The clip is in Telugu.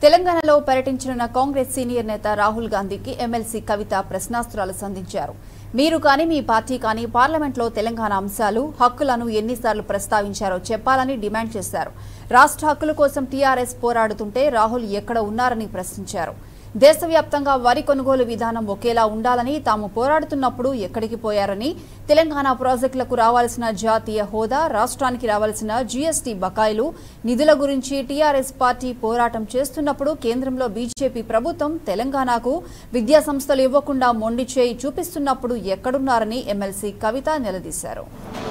తెలంగాణలో పర్యటించనున్న కాంగ్రెస్ సీనియర్ నేత రాహుల్ గాంధీకి ఎమ్మెల్సీ కవిత ప్రశ్నాస్త్రాలు సంధించారు మీరు కానీ మీ పార్టీ కానీ పార్లమెంట్లో తెలంగాణ అంశాలు హక్కులను ఎన్నిసార్లు ప్రస్తావించారో చెప్పాలని డిమాండ్ చేశారు రాష్ట్ర హక్కుల కోసం టీఆర్ఎస్ పోరాడుతుంటే రాహుల్ ఎక్కడ ఉన్నారని ప్రశ్నించారు దేశవ్యాప్తంగా వరి కొనుగోలు విధానం ఒకేలా ఉండాలని తాము పోరాడుతున్నప్పుడు ఎక్కడికి పోయారని తెలంగాణ ప్రాజెక్టులకు రావాల్సిన జాతీయ హోదా రాష్ట్రానికి రావాల్సిన జీఎస్టీ బకాయిలు నిధుల గురించి టీఆర్ఎస్ పార్టీ పోరాటం చేస్తున్నప్పుడు కేంద్రంలో బీజేపీ ప్రభుత్వం తెలంగాణకు విద్యా సంస్థలు ఇవ్వకుండా మొండి చేయి చూపిస్తున్నప్పుడు ఎక్కడున్నారని ఎమ్మెల్సీ కవిత నిలదీశారు